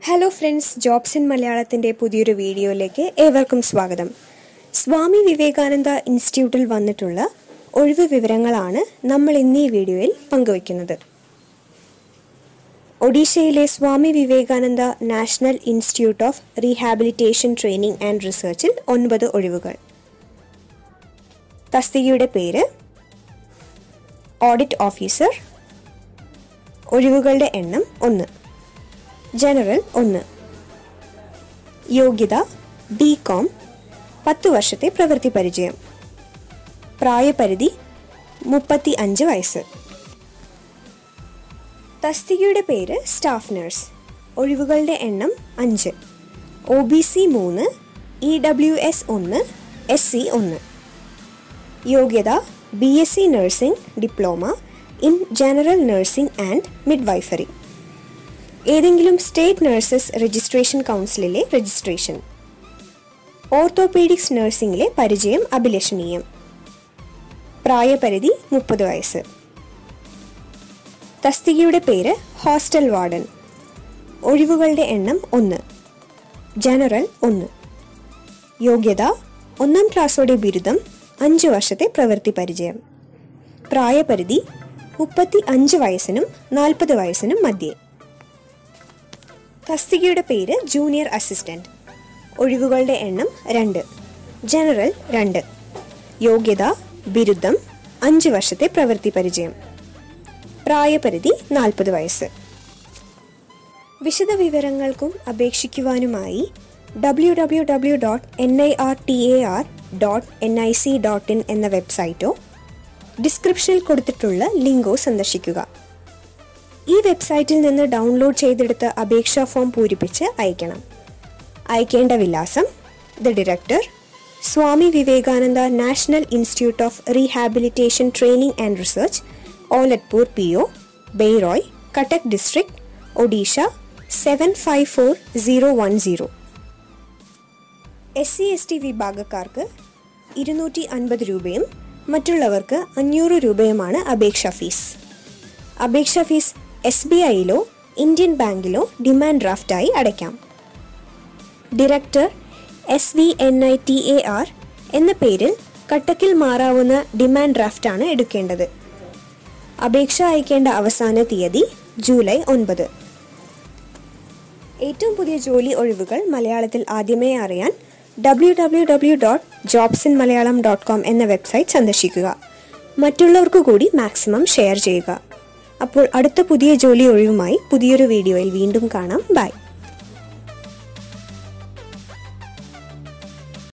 hello friends jobs in മലയാളത്തിൻ്റെ പുതിയൊരു വീഡിയോയിലേക്ക് ഏവർക്കും സ്വാഗതം സ്വാമി വിവേകാനന്ദ ഇൻസ്റ്റിറ്റ്യൂട്ടിൽ വന്നിട്ടുള്ള ഒഴിവ് വിവരങ്ങളാണ് നമ്മൾ ഇന്ന് ഈ വീഡിയോയിൽ പങ്കുവയ്ക്കുന്നത് ഒഡീഷയിലെ Swami Vivekananda national institute of rehabilitation training and റിസർച്ചിൽ ഒൻപത് ഒഴിവുകൾ തസ്തികയുടെ പേര് ഓഡിറ്റ് ഓഫീസർ ഒഴിവുകളുടെ എണ്ണം ഒന്ന് ജനറൽ ഒന്ന് യോഗ്യത ബി കോം പത്ത് വർഷത്തെ പ്രവൃത്തി പരിചയം പ്രായപരിധി മുപ്പത്തി അഞ്ച് വയസ്സ് തസ്തികയുടെ പേര് സ്റ്റാഫ് നഴ്സ് ഒഴിവുകളുടെ എണ്ണം അഞ്ച് ഒ ബി സി മൂന്ന് ഇ ഡബ്ല്യു എസ് ഒന്ന് എസ് സി ഒന്ന് യോഗ്യത B S C nursing diploma in general nursing and midwifery ഏതെങ്കിലും സ്റ്റേറ്റ് നഴ്സസ് രജിസ്ട്രേഷൻ കൗൺസിലിലെ രജിസ്ട്രേഷൻ ഓർത്തോപീഡിക്സ് നഴ്സിംഗിലെ പരിചയം അഭിലഷണീയം പ്രായപരിധി മുപ്പത് വയസ്സ് തസ്തികയുടെ പേര് ഹോസ്റ്റൽ വാർഡൻ ഒഴിവുകളുടെ എണ്ണം ഒന്ന് ജനറൽ ഒന്ന് യോഗ്യത ഒന്നാം ക്ലാസ്സോടെ ബിരുദം അഞ്ച് വർഷത്തെ പ്രവൃത്തി പരിചയം പ്രായപരിധി മുപ്പത്തി അഞ്ച് വയസ്സിനും നാൽപ്പത് വയസ്സിനും മധ്യേ തസ്തികയുടെ പേര് ജൂനിയർ അസിസ്റ്റന്റ് ഒഴിവുകളുടെ എണ്ണം രണ്ട് ജനറൽ രണ്ട് യോഗ്യത ബിരുദം അഞ്ച് വർഷത്തെ പ്രവൃത്തി പരിചയം പ്രായപരിധി നാൽപ്പത് വയസ്സ് വിശദ വിവരങ്ങൾക്കും അപേക്ഷിക്കുവാനുമായി W W W dot N I R T A R dot N I C dot in എന്ന വെബ്സൈറ്റോ ഡിസ്ക്രിപ്ഷനിൽ കൊടുത്തിട്ടുള്ള ലിങ്കോ സന്ദർശിക്കുക ഈ വെബ്സൈറ്റിൽ നിന്ന് ഡൗൺലോഡ് ചെയ്തെടുത്ത അപേക്ഷാ ഫോം പൂരിപ്പിച്ച് അയക്കണം അയക്കേണ്ട വിലാസം the director Swami Vivekananda national institute of rehabilitation training and research Olatpur P O Bairoi Cuttack district Odisha seven five four zero one zero S C S T വിഭാഗക്കാർക്ക് ഇരുന്നൂറ്റി അൻപത് രൂപയും മറ്റുള്ളവർക്ക് അഞ്ഞൂറ് രൂപയുമാണ് അപേക്ഷാ ഫീസ് അപേക്ഷാ ഫീസ് എസ് ബി ഐയിലോ ഇന്ത്യൻ ബാങ്കിലോ ഡിമാൻഡ് ഡ്രാഫ്റ്റായി അടയ്ക്കാം director S V N I R A A R പേരിൽ കട്ടക്കിൽ മാറാവുന്ന ഡിമാൻഡ് ഡ്രാഫ്റ്റാണ് എടുക്കേണ്ടത് അപേക്ഷ അയക്കേണ്ട അവസാന തീയതി ജൂലൈ ഒൻപത് ഏറ്റവും പുതിയ ജോലി ഒഴിവുകൾ മലയാളത്തിൽ ആദ്യമേ അറിയാൻ W W W dot jobs in Malayalam dot com എന്ന വെബ്സൈറ്റ് സന്ദർശിക്കുക മറ്റുള്ളവർക്ക് കൂടി മാക്സിമം ഷെയർ ചെയ്യുക അപ്പോൾ അടുത്ത പുതിയ ജോലി ഒഴിവുമായി പുതിയൊരു വീഡിയോയിൽ വീണ്ടും കാണാം ബൈ